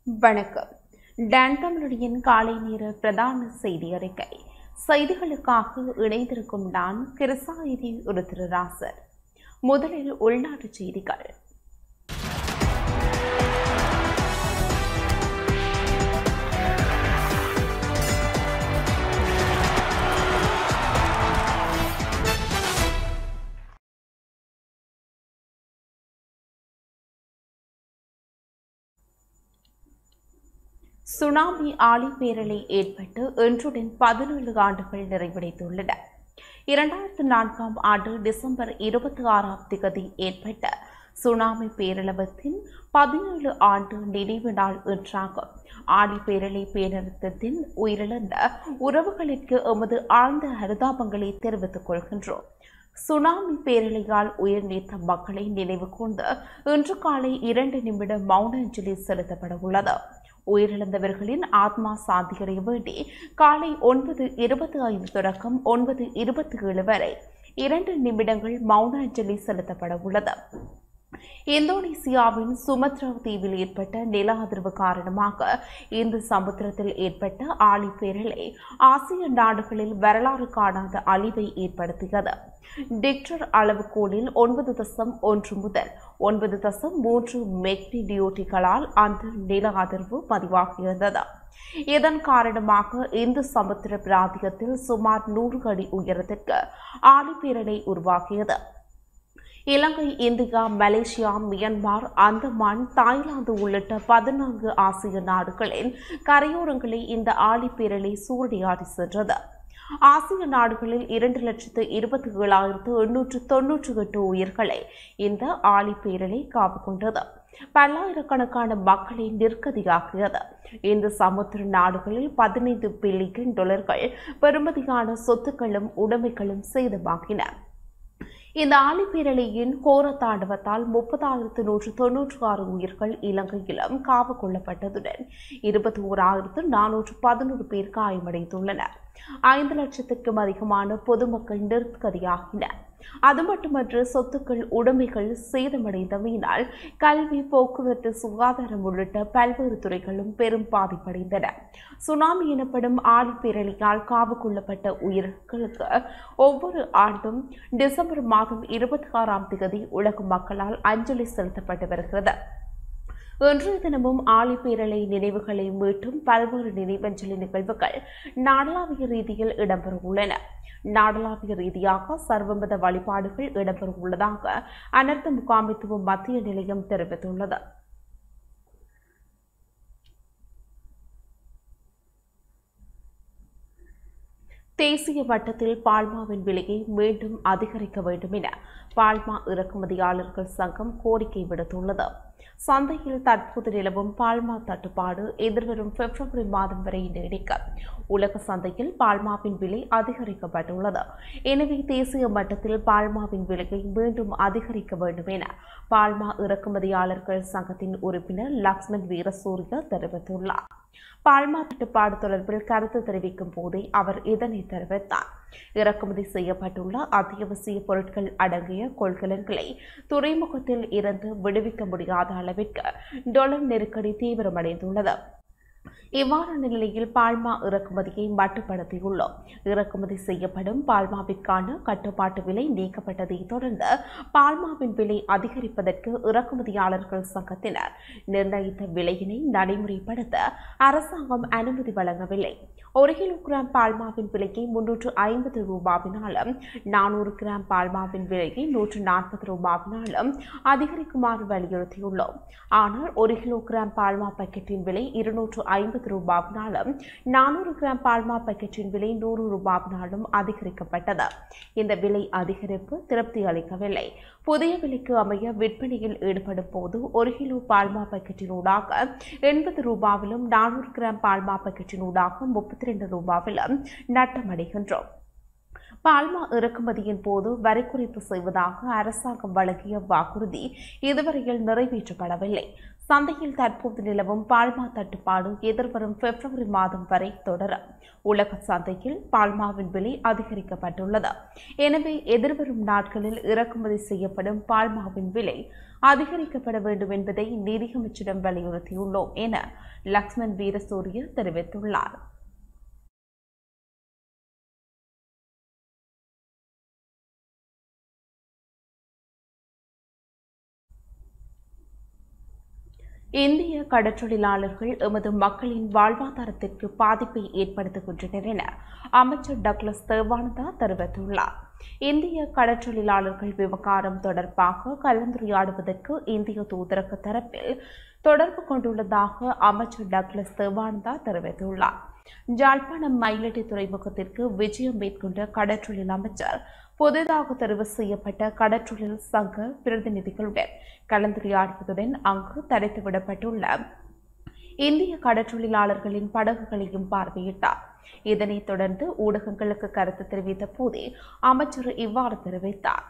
வணக்கம் டான் தமிழொலியின் காலை நேர பிரதான செய்தி அறிக்கை செய்திகளுக்காக இணைந்திருக்கும் நான் கிருசாயிதி ஒரு திருராசர் முதலில் உள்நாட்டு செய்திகள் சுனாமி ஆழிப்பேரலை ஏற்பட்டு இன்றுடன் பதினேழு ஆண்டுகள் நிறைவடைந்துள்ளன இரண்டாயிரத்து நான்காம் ஆண்டு டிசம்பர் இருபத்தி ஆறாம் திகதி ஏற்பட்ட சுனாமி பேரளவத்தின் பதினேழு ஆண்டு நினைவு நாள் என்றாகும் ஆழிப்பேரலை பேரழுத்தத்தின் உயிரிழந்த உறவுகளுக்கு எமது ஆழ்ந்த அனுதாபங்களை தெரிவித்துக் கொள்கின்றோம் சுனாமி பேரலையால் உயிர் நீத்த மக்களை நினைவு கூர்ந்து இன்று காலை இரண்டு நிமிடம் மௌன அஞ்சலி செலுத்தப்பட உள்ளது உயிரிழந்தவர்களின் ஆத்மா சாந்தியடைய வேண்டி காலை ஒன்பது இருபத்தி ஐந்து தொடக்கம் ஒன்பது இருபத்தி ஏழு வரை இரண்டு நிமிடங்கள் மௌன அஞ்சலி செலுத்தப்பட உள்ளது இந்தோனேசியாவின் சுமத்ரா தீவில் ஏற்பட்ட நில அதிர்வு காரணமாக இந்து சமுத்திரத்தில் ஏற்பட்ட ஆழிப்பேரலை ஆசிய நாடுகளில் வரலாறு காணாத அழிவை ஏற்படுத்தியது டிக்டர் அளவுகோலில் ஒன்பது தசம் ஒன்று முதல் ஒன்பது தசம் மூன்று மெக்னிடியோட்டிகளால் அந்த நில அதிர்வு பதிவாகியிருந்தது இதன் காரணமாக இந்து சமுத்திர பிராந்தியத்தில் சுமார் நூறு அடி உயரத்திற்கு ஆழிப்பேரலை உருவாகியது Ilangai India Malaysia Myanmar Andaman Thailand உள்ளிட்ட பதினான்கு ஆசிய நாடுகளின் கரையோரங்களை இந்த ஆழிப்பேரலை சூறையாடி சென்றது ஆசிய நாடுகளில் இரண்டு லட்சத்து இருபத்தி ஏழாயிரத்து எண்ணூற்று தொன்னூற்றி எட்டு உயிர்களை இந்த ஆழிப்பேரலை காவு கொண்டது பல்லாயிரக்கணக்கான மக்களை நிற்கதியாக்கியது இந்த சமுத்திர நாடுகளில் பதினைந்து பில்லியன் டாலர்கள் பெறுமதியான சொத்துக்களும் உடைமைகளும் சேதமாகின இந்த ஆழிப்பேரலையின் கோர தாண்டவத்தால் முப்பதாயிரத்து நூற்று தொன்னூற்று ஆறு உயிர்கள் இலங்கையிலும் காவு கொள்ளப்பட்டதுடன் இருபத்தி ஓராயிரத்து நானூற்று பதினோரு பேர் காயமடைந்துள்ளனர் ஐந்து லட்சத்துக்கும் அதிகமான பொதுமக்கள் நிற்கதியாகினர் அது மட்டுமன்று சொத்துக்கள் உடைமைகள் சேதமடைந்தமையினால் கல்வி போக்குவரத்து சுகாதாரம் உள்ளிட்ட பல்வேறு துறைகளும் பெரும் பாதிப்படைந்தன சுனாமி எனப்படும் ஆழிப்பேரலியால் காவு கொள்ளப்பட்ட உயிர்களுக்கு ஒவ்வொரு ஆண்டும் டிசம்பர் மாதம் இருபத்தி ஆறாம் தேதி உலக மக்களால் அஞ்சலி செலுத்தப்பட்டு வருகிறது இன்றைய தினமும் ஆழிப்பேரலை நினைவுகளை மீட்டும் பல்வேறு நினைவஞ்சலி நிகழ்வுகள் நாடளாவிய ரீதியில் இடம்பெற உள்ளன நாடளாவிய ரீதியாக சர்வமத வழிபாடுகள் இடம்பெற உள்ளதாக அனர்த்த முகாமைத்துவ மத்திய நிலையம் தெரிவித்துள்ளது தேசிய மட்டத்தில் பால்மாவின் விலையை மீண்டும் அதிகரிக்க வேண்டும் என பால்மா இறக்குமதியாளர்கள் சங்கம் கோரிக்கை விடுத்துள்ளது சந்தையில் தற்போது நிலவும் பால்மா தட்டுப்பாடு எதிர்வரும் பிப்ரவரி மாதம் வரை நீடிக்க உலக சந்தையில் பால்மாவின் விலை அதிகரிக்கப்பட்டுள்ளது எனவே தேசிய மட்டத்தில் பால்மாவின் விலையை மீண்டும் அதிகரிக்க வேண்டும் என பால்மா இறக்குமதியாளர்கள் சங்கத்தின் உறுப்பினர் லக்ஷ்மண் வீரசூரிய தெரிவித்துள்ளார் பால்மா தட்டுப்பாடு தொடர்பில் கருத்து தெரிவிக்கும் போதே அவர் இதனை தெரிவித்தார் இறக்குமதி செய்யப்பட்டுள்ள அத்தியாவசிய பொருட்கள் அடங்கிய கொள்கலன்களை துறைமுகத்தில் இருந்து விடுவிக்க முடியாத அளவிற்கு டொலர் நெருக்கடி தீவிரமடைந்துள்ளது இவ்வாறான நிலையில் பால்மா இறக்குமதியை மட்டுப்படுத்தியுள்ளோம் இறக்குமதி செய்யப்படும் பால்மாவிற்கான கட்டுப்பாட்டு விலை நீக்கப்பட்டதை தொடர்ந்து பால்மாவின் விலை அதிகரிப்பதற்கு இறக்குமதியாளர்கள் சங்கத்தினர் நிர்ணயித்த விலையினை நடைமுறைப்படுத்த அரசாங்கம் அனுமதி வழங்கவில்லை ஒரு கிலோகிராம் பால்மாவின் விலையை முன்னூற்று ஐம்பது ரூபாவினாலும் நானூறு கிராம் பால்மாவின் விலையை நூற்று நாற்பது ரூபாவினாலும் அதிகரிக்குமாறு வலியுறுத்தியுள்ளோம் ஆனால் ஒரு கிலோகிராம் பால்மா பாக்கெட்டின் விலை இருநூற்று ஐம்பது ரூபாவினாலும் நானூறு கிராம் பால்மா பாக்கெட்டின் விலை நூறு ரூபாவினாலும் அதிகரிக்கப்பட்டது இந்த விலை அதிகரிப்பு திருப்தி அளிக்கவில்லை புதிய விலைக்கு அமைய விற்பனையில் ஈடுபடும் போது ஒரு கிலோ பால்மா பாக்கெட்டினூடாக எண்பது ரூபாவிலும் நானூறு கிராம் பால்மா பாக்கெட்டினூடாக முப்பத்தி ரெண்டு ரூபாவிலும் நட்டமடைகின்றோம் பால்மா இறக்குமதியின் போது வரி குறைப்பு செய்வதாக அரசாங்கம் வழங்கிய வாக்குறுதி இதுவரையில் நிறைவேற்றப்படவில்லை சந்தையில் தற்போது நிலவும் பால்மா தட்டுப்பாடு எதிர்வரும் பிப்ரவரி மாதம் வரை தொடரும் உலக சந்தையில் பால்மாவின் விலை அதிகரிக்கப்பட்டுள்ளது எனவே எதிர்வரும் நாட்களில் இறக்குமதி செய்யப்படும் பால்மாவின் விலை அதிகரிக்கப்பட வேண்டும் என்பதை நிதியமைச்சிடம் வலியுறுத்தியுள்ளோம் என லக்ஷ்மண் வீரசூரிய தெரிவித்துள்ளார் இந்திய கடற்றொழிலாளர்கள் எமது மக்களின் வாழ்வாதாரத்திற்கு பாதிப்பை ஏற்படுத்துகின்றனர் என அமைச்சர் டக்ளஸ் தேவானந்தா தெரிவித்துள்ளார் இந்திய கடற்றொழிலாளர்கள் விவகாரம் தொடர்பாக கலந்துரையாடுவதற்கு இந்திய தூதரக தரப்பில் தொடர்பு கொண்டுள்ளதாக அமைச்சர் டக்ளஸ் தேவானந்தா தெரிவித்துள்ளார் ஜாழ்ப்பாணம் மயிலட்டி துறைமுகத்திற்கு விஜயம் மேற்கொண்ட கடற்றொழில் அமைச்சர் புதிதாக தெரிவு செய்யப்பட்ட கடற்றொழில் சங்க பிரதிநிதிகளுடன் கலந்துரையாடியதுடன் அங்கு தடுத்து விடப்பட்டுள்ள இந்திய கடற்றொழிலாளர்களின் படகுகளையும் பார்வையிட்டார் இதனைத் தொடர்ந்து ஊடகங்களுக்கு கருத்து தெரிவித்த போதே அமைச்சர் இவ்வாறு தெரிவித்தார்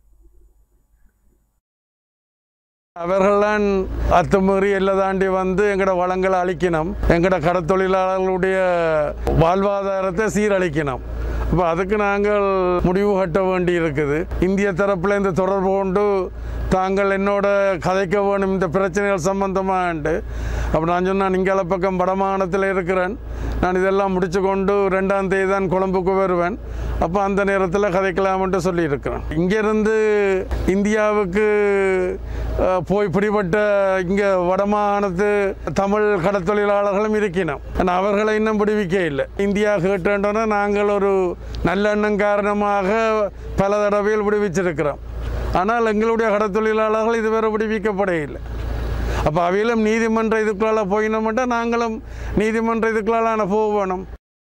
அவர்கள்தான் அத்துமீறி எல்லாம் தாண்டி வந்து எங்களோட வளங்களை அழிக்கணும் எங்களோட கடத்தொழிலாளர்களுடைய வாழ்வாதாரத்தை சீரழிக்கணும் அப்போ அதுக்கு நாங்கள் முடிவு கட்ட வேண்டி இருக்குது இந்திய தரப்பில் இந்த தொடர்பு கொண்டு தாங்கள் என்னோட கதைக்க வேணும் இந்த பிரச்சனைகள் சம்பந்தமான்ட்டு அப்போ நான் சொன்னேன் இங்கால பக்கம் வடமாகாணத்தில் இருக்கிறேன் நான் இதெல்லாம் முடிச்சு கொண்டு ரெண்டாம் தேதி தான் கொழும்புக்கு வருவேன் அப்போ அந்த நேரத்தில் கதைக்கலாம்ன்ட்டு சொல்லியிருக்கிறேன் இங்கேருந்து இந்தியாவுக்கு அஹ், போய் பிடிபட்ட இங்கே வடமாகாணத்து தமிழ் கடத்தொழிலாளர்களும் இருக்கணும் ஆனால் அவர்களை இன்னும் பிடிவிக்க இல்லை இந்தியா கேட்டோன்னா நாங்கள் ஒரு நல்லெண்ணம் காரணமாக பல தடவையில் விடுவிச்சிருக்கிறோம் ஆனால் எங்களுடைய கடத்தொழிலாளர்கள் இதுவரை விடுவிக்கப்பட இல்லை அப்போ அவையிலும் நீதிமன்ற இதுக்குள்ளால போயினோம்ட்டா நாங்களும் நீதிமன்ற இதுக்குள்ளால போக வேணும்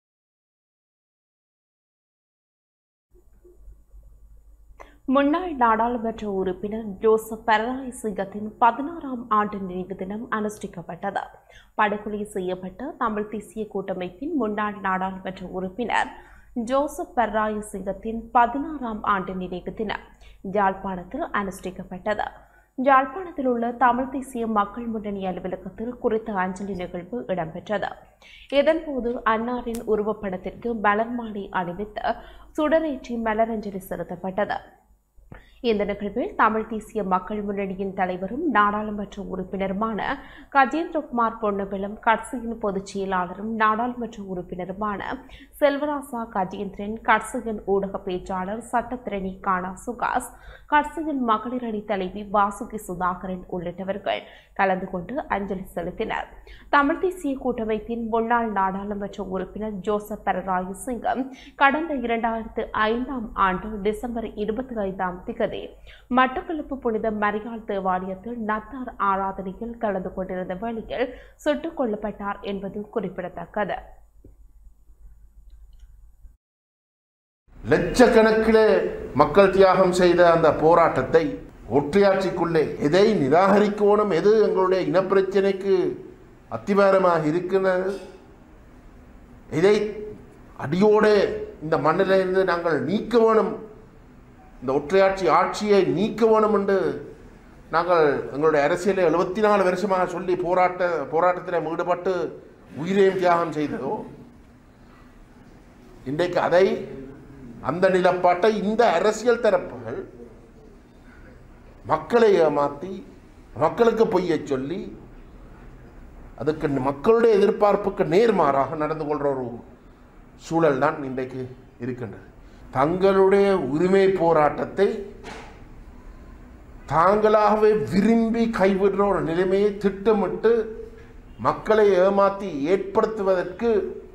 முன்னாள் நாடாளுமன்ற உறுப்பினர் ஜோசப் பரராய் சிங்கத்தின் பதினாறாம் ஆண்டு நினைவு தினம் அனுஷ்டிக்கப்பட்டது படுகொலை செய்யப்பட்ட தமிழ் தேசிய கூட்டமைப்பின் முன்னாள் நாடாளுமன்ற உறுப்பினர் ஜோசப் பர்ராய் சிங்கத்தின் பதினாறாம் ஆண்டு நினைவு தினம் யாழ்ப்பாணத்தில் அனுஷ்டிக்கப்பட்டது யாழ்ப்பாணத்தில் உள்ள தமிழ் தேசிய மக்கள் முன்னணி அலுவலகத்தில் குறித்த அஞ்சலி நிகழ்வு இடம்பெற்றது இதன்போது அன்னாரின் உருவப்படத்திற்கு மலர் மாலை அணிவித்து சுடரேற்றி மலரஞ்சலி செலுத்தப்பட்டது இந்த நிகழ்வில் தமிழ் தேசிய மக்கள் முன்னணியின் தலைவரும் நாடாளுமன்ற உறுப்பினருமான கஜேந்திரகுமார் பொன்னம்பலம் கட்சியின் பொதுச் செயலாளரும் நாடாளுமன்ற உறுப்பினருமான செல்வராசா கஜேந்திரன் கட்சியின் ஊடக பேச்சாளர் சட்டத்திரணி கானா சுகாஸ் கட்சியின் மகளிர் அணி தலைவி வாசுகி சுதாகரன் உள்ளிட்டவர்கள் கலந்து கொண்டு அஞ்சலி செலுத்தினர் தமிழ் தேசிய கூட்டமைப்பின் முன்னாள் நாடாளுமன்ற உறுப்பினர் ஜோசப் பரராய சிங்கம் கடந்த இரண்டாயிரத்து ஐந்தாம் ஆண்டு டிசம்பர் இருபத்தி ஐந்தாம் திகதி மட்டக்களப்பு புனித மரியாள் தேவாலயத்தில் நத்தார் ஆராதனையில் கலந்து கொண்டிருந்த வேளையில் சுட்டுக் கொல்லப்பட்டார் என்பது குறிப்பிடத்தக்கது லட்சக்கணக்கிலே மக்கள் தியாகம் செய்த அந்த போராட்டத்தை ஒற்றையாட்சிக்குள்ளே எதை நிராகரிக்கணும் எது எங்களுடைய இனப்பிரச்சனைக்கு அத்திவாரமாக இருக்கிறது இதை அடியோடு இந்த மண்ணிலிருந்து நாங்கள் நீக்க வேணும் இந்த ஒற்றையாட்சி ஆட்சியை நீக்க வேணும் என்று நாங்கள் எங்களுடைய அரசியலை எழுபத்தி நாலு வருஷமாக சொல்லி போராட்ட போராட்டத்தில் ஈடுபட்டு உயிரையும் தியாகம் செய்ததோ இன்றைக்கு அதை அந்த நிலப்பாட்டை இந்த அரசியல் தரப்புகள் மக்களை ஏமாற்றி மக்களுக்கு பொய்யை சொல்லி அதுக்கு மக்களுடைய எதிர்பார்ப்புக்கு நேர்மாறாக நடந்து கொள்கிற ஒரு சூழல் தான் இன்றைக்கு இருக்கின்றது தங்களுடைய உரிமை போராட்டத்தை தாங்களாகவே விரும்பி கைவிடுற ஒரு நிலைமையை திட்டமிட்டு மக்களை ஏமாற்றி ஏற்படுத்துவதற்கு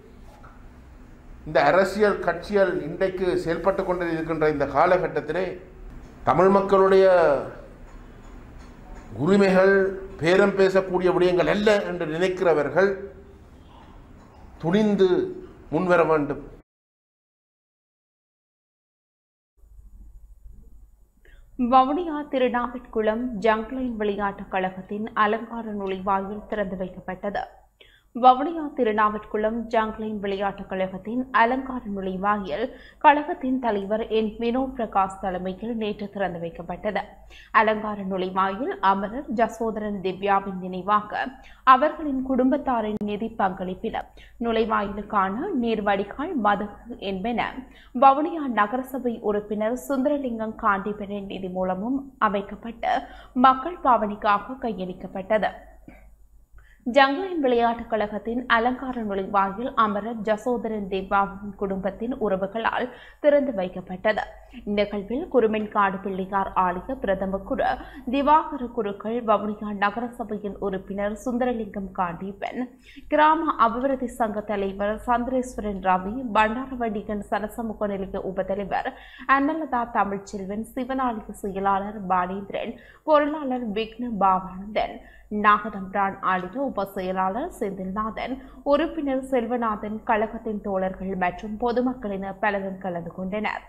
இந்த அரசியல் கட்சிகள் இன்றைக்கு செயல்பட்டு கொண்டு இருக்கின்ற இந்த காலகட்டத்திலே தமிழ் மக்களுடைய உரிமைகள் பேரம் பேசக்கூடிய விடயங்கள் அல்ல என்று நினைக்கிறவர்கள் துணிந்து முன்வர வேண்டும் வவுனியா திருநாவிற்குளம் ஜங்க்லைன் விளையாட்டுக் கழகத்தின் அலங்கார நுழைவாயில் திறந்து வைக்கப்பட்டது வவுனியா திருநாவற்குளம் ஜாங்க்லைன் விளையாட்டுக் கழகத்தின் அலங்கார நுழைவாயில் கழகத்தின் தலைவர் என் வினோத் பிரகாஷ் தலைமையில் நேற்று திறந்து வைக்கப்பட்டது அலங்கார நுழைவாயில் அமரர் ஜசோதரன் திவ்யாவின் நினைவாக அவர்களின் குடும்பத்தாரின் நிதி பங்களிப்பில் நுழைவாயிலுக்கான நீர் வடிகால் மதகு என்பன வவுனியா நகரசபை உறுப்பினர் சுந்தரலிங்கம் காண்டிபெரின் நிதி மூலமும் அமைக்கப்பட்டு மக்கள் பாவனைக்காக கையளிக்கப்பட்டது ஜங்லைன் விளையாட்டுக் கழகத்தின் அலங்கார நுழைவாயில் அமரர் ஜசோதரன் தேவாவின் குடும்பத்தின் உறவுகளால் திறந்து வைக்கப்பட்டது நிகழ்வில் குருமென்காடு பிள்ளையார் ஆலய பிரதம குரு திவாகர குருக்கள் வவுனியா நகரசபையின் உறுப்பினர் சுந்தரலிங்கம் காண்டீபன் கிராம அபிவிருத்தி சங்க தலைவர் சந்திரேஸ்வரன் ரவி பண்டாரவடிகன் சனசமூக நிலைய உபதலைவர் அன்னலதா தமிழ்ச்செல்வன் சிவனாலய செயலாளர் பாலேந்திரன் பொருளாளர் விக்ன பாவானந்தன் நாகதம்பிரான் ஆலய உப செயலாளர் செந்தில்நாதன் உறுப்பினர் செல்வநாதன் கழகத்தின் தோழர்கள் மற்றும் பொதுமக்களினர் பலரும் கலந்து கொண்டனர்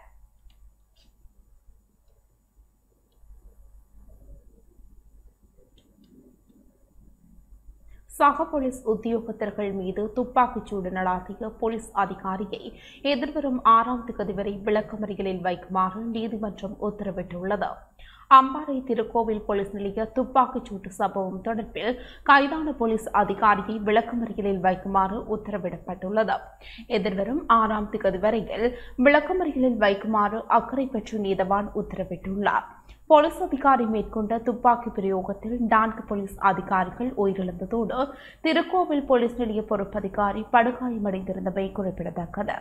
சக போலீஸ் உத்தியோகத்தர்கள் மீது துப்பாக்கிச்சூடு நடாத்திய போலீஸ் அதிகாரியை எதிர்வரும் ஆறாம் தேதி வரை விளக்கமறியலில் வைக்குமாறு நீதிமன்றம் உத்தரவிட்டுள்ளது அம்பாறை திருக்கோவில் போலீஸ் நிலைய துப்பாக்கிச் சூட்டு சம்பவம் தொடர்பில் கைதான போலீஸ் அதிகாரியை விளக்கமறியலில் வைக்குமாறு உத்தரவிடப்பட்டுள்ளது எதிர்வரும் ஆறாம் தேதி வரையில் விளக்கமறியலில் வைக்குமாறு அக்கறை பெற்று நீதவான் உத்தரவிட்டுள்ளார் போலீஸ் அதிகாரி மேற்கொண்ட துப்பாக்கி பிரயோகத்தில் நான்கு போலீஸ் அதிகாரிகள் உயிரிழந்ததோடு திருக்கோவில் போலீஸ் நிலைய பொறுப்பதிகாரி படுகாயமடைந்திருந்தமை குறிப்பிடத்தக்கது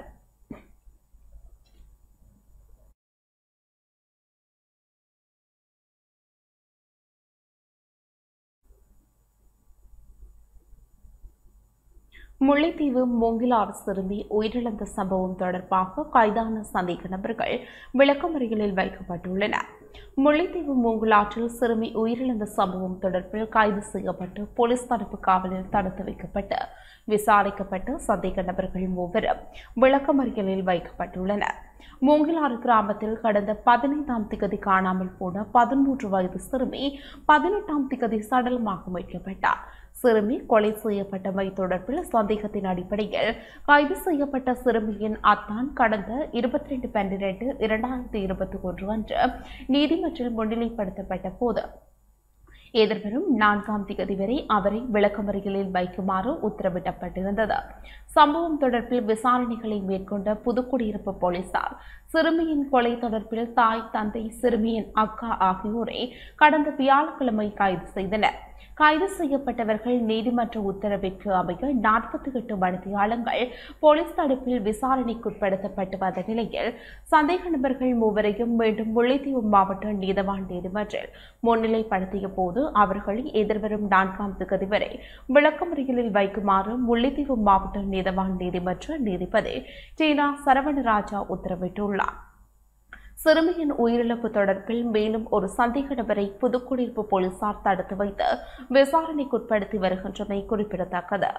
முல்லைத்தீவு மூங்கிலாறு சிறுமி உயிரிழந்த சம்பவம் தொடர்பாக கைதான சந்தேக நபர்கள் விளக்கமறியலில் வைக்கப்பட்டுள்ளனர் முல்லைத்தீவு மூங்குலாற்றில் சிறுமி உயிரிழந்த சம்பவம் தொடர்பில் கைது செய்யப்பட்டு போலீஸ் தடுப்பு காவலில் தடுத்து வைக்கப்பட்டு விசாரிக்கப்பட்டு சந்தேக நபர்கள் மூவரும் விளக்கமறியலில் வைக்கப்பட்டுள்ளனர் மூங்கிலாறு கிராமத்தில் கடந்த பதினைந்தாம் திகதி காணாமல் போன பதிமூன்று வயது சிறுமி பதினெட்டாம் திகதி சடலமாக மீட்கப்பட்டார் சிறுமி கொலை செய்யப்பட்டமை தொடர்பில் சந்தேகத்தின் அடிப்படையில் கைது செய்யப்பட்ட சிறுமியின் அத்தான் கடந்த இருபத்தி ரெண்டு பன்னிரண்டு இரண்டாயிரத்தி இருபத்தி ஒன்று அன்று நீதிமன்றில் முன்னிலைப்படுத்தப்பட்ட போது எதிர்வரும் நான்காம் திகதி வரை அவரை விளக்கமறியலில் வைக்குமாறு உத்தரவிடப்பட்டிருந்தது சம்பவம் தொடர்பில் விசாரணைகளை மேற்கொண்ட புதுக்குடியிருப்பு போலீசார் சிறுமியின் கொலை தொடர்பில் தாய் தந்தை சிறுமியின் அக்கா ஆகியோரை கடந்த வியாழக்கிழமை கைது செய்தனர் கைது செய்யப்பட்டவர்கள் நீதிமன்ற உத்தரவிற்கு அமைய நாற்பத்தி எட்டு மணித்தியாலங்கள் போலீஸ் தடுப்பில் விசாரணைக்குட்படுத்தப்பட்டு வந்த நிலையில் சந்தேக நபர்கள் மூவரையும் மீண்டும் முல்லைத்தீவு மாவட்ட நீதவான் நீதிமன்றில் முன்னிலைப்படுத்திய போது அவர்களை எதிர்வரும் நான்காம் திகதி வரை விளக்கமறியலில் வைக்குமாறு முல்லைத்தீவு மாவட்ட நீதவான் நீதிமன்ற நீதிபதி டீனா சரவணராஜா உத்தரவிட்டுள்ளார் சிறுமியின் உயிரிழப்பு தொடர்பில் மேலும் ஒரு சந்தேக நபரை புதுக்குடியிருப்பு போலீசார் தடுத்து வைத்து விசாரணைக்குட்படுத்தி வருகின்றமை குறிப்பிடத்தக்கது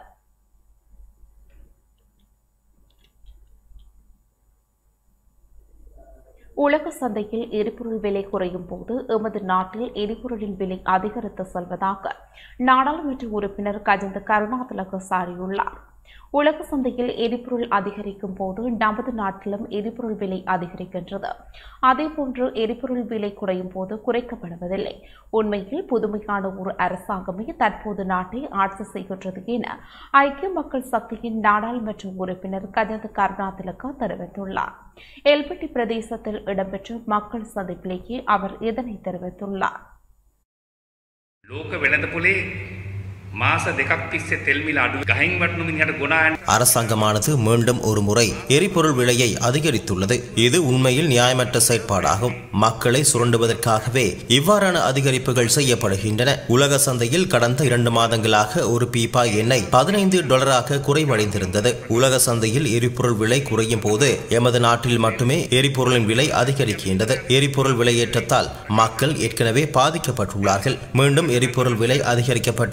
உலக சந்தையில் எரிபொருள் விலை குறையும் போது எமது நாட்டில் எரிபொருளின் விலை அதிகரித்து செல்வதாக நாடாளுமன்ற உறுப்பினர் கஜந்த கருணாதிலக சாரியுள்ளார் உலக சந்தையில் எரிபொருள் அதிகரிக்கும் போது நமது நாட்டிலும் எரிபொருள் விலை அதிகரிக்கின்றது அதேபோன்று எரிபொருள் விலை குறையும் போது குறைக்கப்படுவதில்லை உண்மையில் புதுமையான ஒரு அரசாங்கமே தற்போது நாட்டை ஆட்சி செய்கின்றது என ஐக்கிய மக்கள் சக்தியின் நாடாளுமன்ற உறுப்பினர் கஜந்த கருணாதிலக தெரிவித்துள்ளார் எல்பட்டி பிரதேசத்தில் இடம்பெற்ற மக்கள் சந்திப்பிலேயே அவர் இதனை தெரிவித்துள்ளார் ලෝක වෙළඳපොලේ මාස දෙකක් තිස්සේ තෙල්මිල අඩු ගහින් වටනු මිනිහට ගොනායන් அரசாங்கமானது மீண்டும் ஒரு முறை எரிபொருள் விலையை அதிகரித்துள்ளது இது உண்மையில் நியாயமற்ற செயற்பாடாகும் மக்களை சுரண்டுவதற்காகவே இவ்வாறான அதிகரிப்புகள் செய்யப்படுகின்றன உலக சந்தையில் கடந்த இரண்டு மாதங்களாக ஒரு பீப்பா எண்ணெய் பதினைந்து டாலராக குறைவடைந்திருந்தது உலக சந்தையில் எரிபொருள் விலை குறையும் போது எமது நாட்டில் மட்டுமே எரிபொருளின் விலை அதிகரிக்கின்றது எரிபொருள் விலையேற்றத்தால் மக்கள் ஏற்கனவே பாதிக்கப்பட்டுள்ளார்கள் மீண்டும் எரிபொருள் விலை அதிகரிக்கப்பட்டமை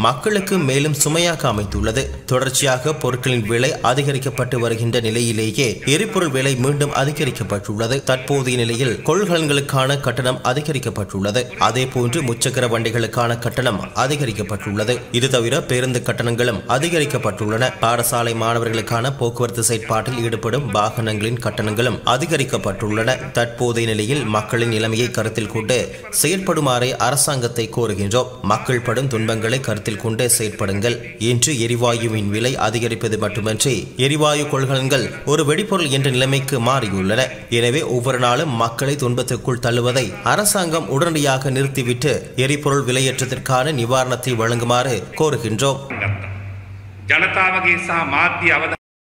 மக்களுக்கு மேலும் சுமையாக அமைத்துள்ளது தொடர்ச்சியாக பொருட்களின் விலை அதிகரிக்கப்பட்டு வருகின்ற நிலையிலேயே எரிபொருள் விலை மீண்டும் அதிகரிக்கப்பட்டுள்ளது தற்போதைய நிலையில் கொள்கலன்களுக்கான கட்டணம் அதிகரிக்கப்பட்டுள்ளது அதேபோன்று முச்சக்கர வண்டிகளுக்கான கட்டணம் அதிகரிக்கப்பட்டுள்ளது இது தவிர பேருந்து கட்டணங்களும் அதிகரிக்கப்பட்டுள்ளன பாடசாலை மாணவர்களுக்கான போக்குவரத்து செயற்பாட்டில் ஈடுபடும் வாகனங்களின் கட்டணங்களும் அதிகரிக்கப்பட்டுள்ளன தற்போதைய நிலையில் மக்களின் நிலைமையை கருத்தில் கொண்டு செயற்படுமாறு அரசாங்கத்தை கோருகின்றோம் மக்கள் படும் துன்பங்களை கருத்தில் கொண்டு செயற்படுங்கள் இன்று எரிவாயுவின் விலை அதிகரிப்பது மட்டுமின்றி எரிவாயு கொள்கலன்கள் ஒரு வெடிபொருள் என்ற நிலைமைக்கு மாறியுள்ளன எனவே ஒவ்வொரு நாளும் மக்களை துன்பத்துக்குள் தள்ளுவதை அரசாங்கம் உடனடியாக நிறுத்திவிட்டு எரிபொருள் விலையேற்றத்திற்கான நிவாரணத்தை வழங்குமாறு கோருகின்றோம் ගත්තා. ජනතාවගේ සහ මාධ්‍ය අවධ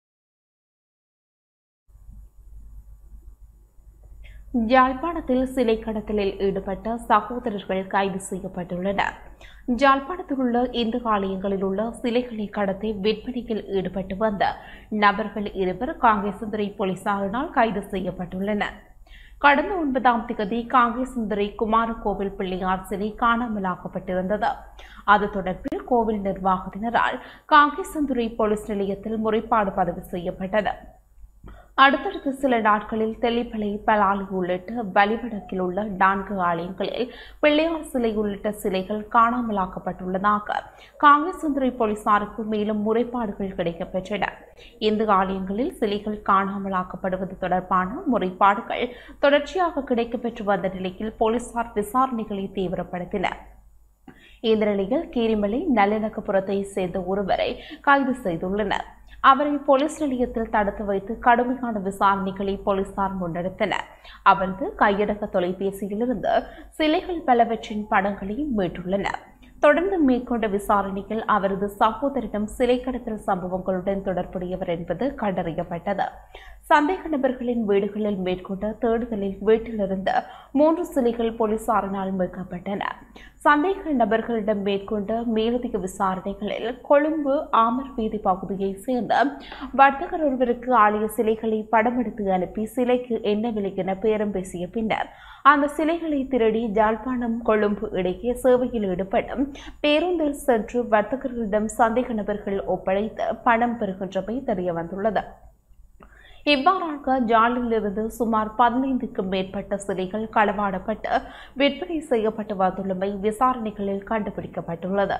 யாழ்ப்பாணத்தில் சிலை கடத்தலில் ஈடுபட்ட சகோதரர்கள் கைது செய்யப்பட்டுள்ளனர் யாழ்ப்பாணத்தில் உள்ள இந்து ஆலயங்களில் உள்ள சிலைகளை கடத்தி விற்பனையில் ஈடுபட்டு வந்த நபர்கள் இருவர் காங்கேசந்துறை போலீசாரினால் கைது செய்யப்பட்டுள்ளனர் கடந்த ஒன்பதாம் தேதி காங்கேசந்துறை குமாரகோவில் பிள்ளையார் சிலை காணாமலாக்கப்பட்டிருந்தது அது தொடர்பில் கோவில் நிர்வாகத்தினரால் காங்கேசந்துறை போலீஸ் நிலையத்தில் முறைப்பாடு பதிவு செய்யப்பட்டது அடுத்தடுத்த சில நாட்களில் தெல்லிப்பளை பலாலி உள்ளிட்ட வலிவடக்கில் உள்ள நான்கு ஆலயங்களில் பிள்ளையார் சிலை உள்ளிட்ட சிலைகள் காணாமலாக்கப்பட்டுள்ளதாக காங்கிரசுந்துறை போலீசாருக்கு மேலும் முறைப்பாடுகள் கிடைக்கப்பெற்றன இந்த ஆலயங்களில் சிலைகள் காணாமலாக்கப்படுவது தொடர்பான முறைப்பாடுகள் தொடர்ச்சியாக கிடைக்கப்பெற்று வந்த நிலையில் போலீசார் விசாரணைகளை தீவிரப்படுத்தினர் இந்த நிலையில் கீரிமலை நல்லிணக்கப்புறத்தை சேர்ந்த ஒருவரை கைது செய்துள்ளனர் அவரை போலீஸ் நிலையத்தில் தடுத்து வைத்து கடுமையான விசாரணைகளை போலீசார் முன்னெடுத்தனர் அவரது கையடக்க தொலைபேசியிலிருந்து சிலைகள் பலவற்றின் படங்களை மீட்டுள்ளனர் தொடர்ந்து மேற்கொண்ட விசாரணையில் அவரது சகோதரிடம் சிலை கடத்தல் சம்பவங்களுடன் தொடர்புடையவர் என்பது கண்டறியப்பட்டது சந்தேக நபர்களின் வீடுகளில் மேற்கொண்ட தேடுதலில் வீட்டிலிருந்து மூன்று சிலைகள் போலீசாரினால் மீட்கப்பட்டன சந்தேக நபர்களிடம் மேற்கொண்ட மேலதிக விசாரணைகளில் கொழும்பு ஆமர் வீதி பகுதியைச் சேர்ந்த வர்த்தகர் ஒருவருக்கு ஆலய சிலைகளை படமெடுத்து அனுப்பி சிலைக்கு என்ன விலை என பேரம் பேசிய பின்னர் அந்த சிலைகளை திருடி ஜாழ்ப்பாணம் கொழும்பு இடையே சேவையில் ஈடுபடும் பேருந்தில் சென்று வர்த்தகர்களிடம் சந்தேக நபர்கள் ஒப்படைத்து பணம் பெறுகின்றமை தெரியவந்துள்ளது இவ்வாறாக ஜாலிலிருந்து சுமார் பதினைந்துக்கும் மேற்பட்ட சிலைகள் களவாடப்பட்டு விற்பனை செய்யப்பட்டு வந்துள்ளமை விசாரணைகளில் கண்டுபிடிக்கப்பட்டுள்ளது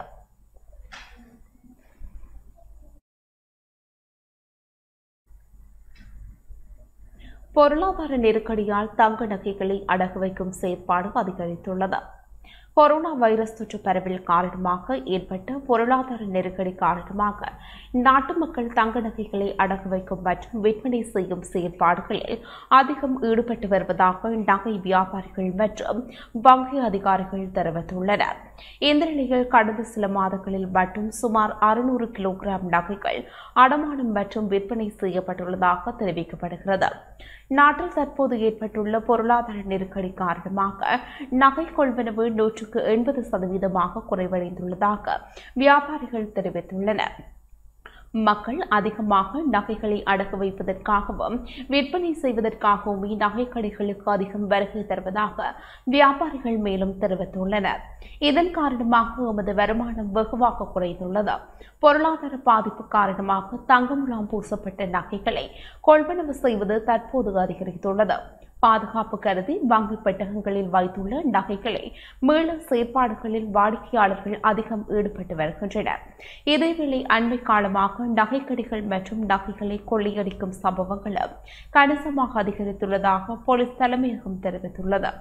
பொருளாதார நெருக்கடியால் தங்க நகைகளை அடகு வைக்கும் செயற்பாடு அதிகரித்துள்ளது கொரோனா வைரஸ் தொற்று பரவல் காரணமாக ஏற்பட்ட பொருளாதார நெருக்கடி காரணமாக நாட்டு மக்கள் தங்க நகைகளை அடகு வைக்கும் மற்றும் விற்பனை செய்யும் செயற்பாடுகளில் அதிகம் ஈடுபட்டு வருவதாக நகை வியாபாரிகள் மற்றும் வங்கி அதிகாரிகள் தெரிவித்துள்ளனர் இந்த நிலையில் கடந்த சில மாதங்களில் மட்டும் சுமார் அறுநூறு கிலோகிராம் நகைகள் அடமானம் மற்றும் விற்பனை செய்யப்பட்டுள்ளதாக தெரிவிக்கப்படுகிறது நாட்டில் தற்போது ஏற்பட்டுள்ள பொருளாதார நெருக்கடி காரணமாக நகை கொள்வனவு நூற்றுக்கு எண்பது சதவீதமாக குறைவடைந்துள்ளதாக வியாபாரிகள் தெரிவித்துள்ளனர் மக்கள் அதிகமாக நகைகளை அடகு வைப்பதற்காகவும் விற்பனை செய்வதற்காகவுமே நகைக்கடைகளுக்கு அதிகம் வருகை தருவதாக வியாபாரிகள் மேலும் தெரிவித்துள்ளனர் இதன் காரணமாக எமது வருமானம் வெகுவாக குறைந்துள்ளது பொருளாதார பாதிப்பு காரணமாக தங்க முலாம் பூசப்பட்ட நகைகளை கொள்வனவு செய்வது தற்போது அதிகரித்துள்ளது பாதுகாப்பு கருதி வங்கி பெட்டகங்களில் வைத்துள்ள நகைகளை மீள செயற்பாடுகளில் வாடிக்கையாளர்கள் அதிகம் ஈடுபட்டு வருகின்றனர் இதேவேளை அண்மை காலமாக நகைக்கடிகள் மற்றும் நகைகளை கொள்ளையடிக்கும் சம்பவங்களும் கணிசமாக அதிகரித்துள்ளதாக போலீஸ் தலைமையகம் தெரிவித்துள்ளது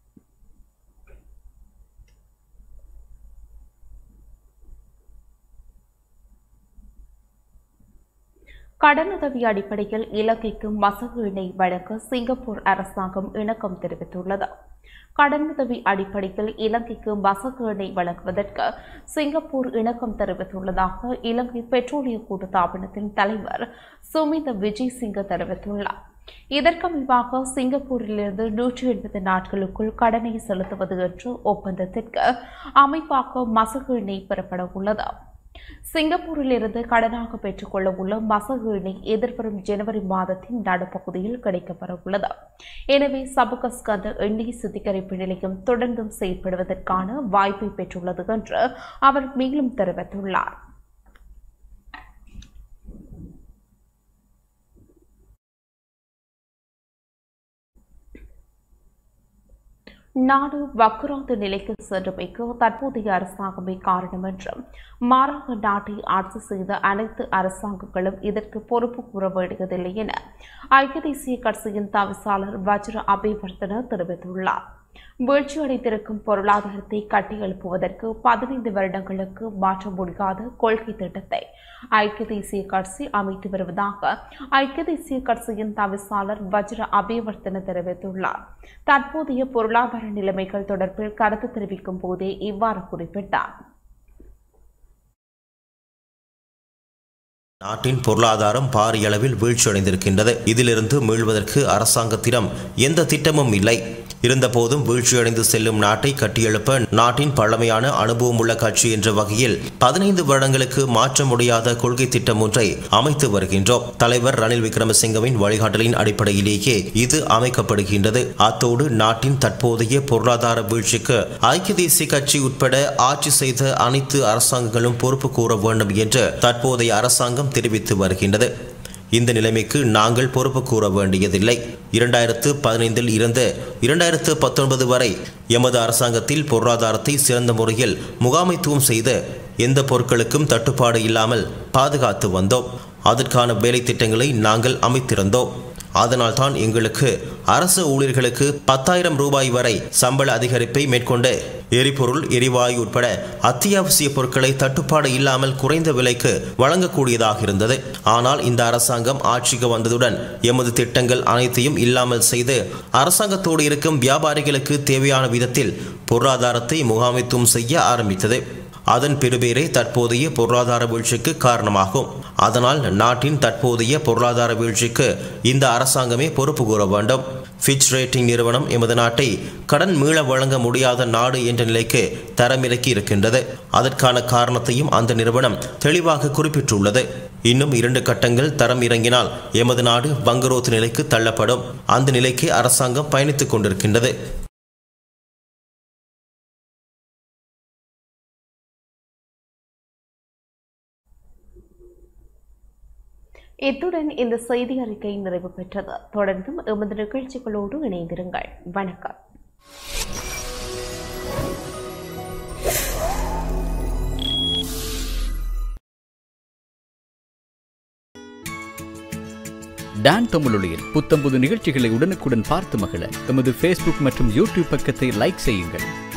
கடனுதவி அடிப்படையில் இலங்கைக்கு மசகு எண்ணெய் வழங்க சிங்கப்பூர் அரசாங்கம் இணக்கம் தெரிவித்துள்ளது கடனுதவி அடிப்படையில் இலங்கைக்கு மசகு எண்ணெய் வழங்குவதற்கு சிங்கப்பூர் இணக்கம் தெரிவித்துள்ளதாக இலங்கை பெட்ரோலிய கூட்டுத்தாபனத்தின் தலைவர் சுமித விஜய் சிங்க தெரிவித்துள்ளார் இதற்கமைவாக சிங்கப்பூரிலிருந்து நூற்றி எண்பது நாட்களுக்குள் கடனை செலுத்துவது என்ற ஒப்பந்தத்திற்கு அமைப்பாக மசகு எண்ணெய் பெறப்பட உள்ளது சிங்கப்பூரில் இருந்து கடனாக பெற்றுக்கொள்ள உள்ள மசகு எண்ணெய் எதிர்வரும் ஜனவரி மாதத்தின் நடுப்பகுதியில் கிடைக்கப்பெற உள்ளது எனவே சபகஸ்கந்த எண்ணெய் சுத்திகரிப்பு நிலையம் தொடர்ந்தும் செயல்படுவதற்கான வாய்ப்பை பெற்றுள்ளது என்று அவர் மேலும் தெரிவித்துள்ளார் நாடு வக்குராந்த நிலைக்கு சென்றமைக்கு தற்போதைய அரசாங்கமே காரணம் என்றும் மாறாக நாட்டை ஆட்சி செய்த அனைத்து அரசாங்கங்களும் இதற்கு பொறுப்பு கூற வேண்டியதில்லை என ஐக்கிய தேசிய கட்சியின் தவிசாளர் வஜ்ர அபிவர்த்தன தெரிவித்துள்ளார் வீழ்ச்சியடைந்திருக்கும் பொருளாதாரத்தை கட்டியெழுப்புவதற்கு பதினைந்து வருடங்களுக்கு மாற்ற முடியாத கொள்கை திட்டத்தை ஐக்கிய தேசிய கட்சி அமைத்து வருவதாக ஐக்கிய தேசிய கட்சியின் தவிசாளர் வஜ்ர அபிவர்த்தன தெரிவித்துள்ளார் தற்போதைய பொருளாதார நிலைமைகள் தொடர்பில் கருத்து தெரிவிக்கும் போதே இவ்வாறு குறிப்பிட்டார் நாட்டின் பொருளாதாரம் பாரிய அளவில் வீழ்ச்சியடைந்திருக்கின்றது இதிலிருந்து மீள்வதற்கு அரசாங்கத்திடம் எந்த திட்டமும் இல்லை இருந்தபோதும் வீழ்ச்சியடைந்து செல்லும் நாட்டை கட்டியெழுப்ப நாட்டின் பழமையான அனுபவம் உள்ள கட்சி என்ற வகையில் பதினைந்து வருடங்களுக்கு மாற்ற முடியாத கொள்கை திட்டம் ஒன்றை அமைத்து வருகின்றோம் தலைவர் ரணில் விக்ரமசிங்கவின் வழிகாட்டலின் அடிப்படையிலேயே இது அமைக்கப்படுகின்றது அத்தோடு நாட்டின் தற்போதைய பொருளாதார வீழ்ச்சிக்கு ஐக்கிய தேசிய கட்சி உட்பட ஆட்சி செய்த அனைத்து அரசாங்கங்களும் பொறுப்பு கூற வேண்டும் என்று தற்போதைய அரசாங்கம் தெரிவித்து வருகின்றது இந்த நிலைமைக்கு நாங்கள் பொறுப்பு கூற வேண்டியதில்லை இரண்டாயிரத்து பதினைந்தில் இருந்து இரண்டாயிரத்து பத்தொன்பது வரை எமது அரசாங்கத்தில் பொருளாதாரத்தை சிறந்த முறையில் முகாமைத்துவம் செய்து எந்த பொருட்களுக்கும் தட்டுப்பாடு இல்லாமல் பாதுகாத்து வந்தோம் அதற்கான வேலை திட்டங்களை நாங்கள் அமைத்திருந்தோம் அதனால்தான் எங்களுக்கு அரசு ஊழியர்களுக்கு பத்தாயிரம் ரூபாய் வரை சம்பள அதிகரிப்பை மேற்கொண்டு எரிபொருள் எரிவாயு உட்பட அத்தியாவசிய பொருட்களை தட்டுப்பாடு இல்லாமல் குறைந்த விலைக்கு வழங்கக்கூடியதாக இருந்தது ஆனால் இந்த அரசாங்கம் ஆட்சிக்கு வந்ததுடன் எமது திட்டங்கள் அனைத்தையும் இல்லாமல் செய்து அரசாங்கத்தோடு இருக்கும் வியாபாரிகளுக்கு தேவையான விதத்தில் பொருளாதாரத்தை முகாமைத்துவம் செய்ய ஆரம்பித்தது அதன் பெருபேரே தற்போதைய பொருளாதார வீழ்ச்சிக்கு காரணமாகும் அதனால் நாட்டின் தற்போதைய பொருளாதார வீழ்ச்சிக்கு இந்த அரசாங்கமே பொறுப்பு கூற வேண்டும் ஃபிட்ச் ரேட்டிங் நிறுவனம் எமது நாட்டை கடன் மீள வழங்க முடியாத நாடு என்ற நிலைக்கு தரமிறக்கி இருக்கின்றது அதற்கான காரணத்தையும் அந்த நிறுவனம் தெளிவாக குறிப்பிட்டுள்ளது இன்னும் இரண்டு கட்டங்கள் தரம் இறங்கினால் எமது நாடு வங்குரோத்து நிலைக்கு தள்ளப்படும் அந்த நிலைக்கு அரசாங்கம் பயணித்துக் கொண்டிருக்கின்றது இத்துடன் இந்த செய்தி அறிக்கை நிறைவு பெற்றது தொடர்ந்தும் எமது நிகழ்ச்சிகளோடு இணைந்திருங்கள் வணக்கம் டான் தமிழொலியில் புத்தம்புது நிகழ்ச்சிகளை உடனுக்குடன் பார்த்து மகிழ எமது ஃபேஸ்புக் மற்றும் யூடியூப் பக்கத்தை லைக் செய்யுங்கள்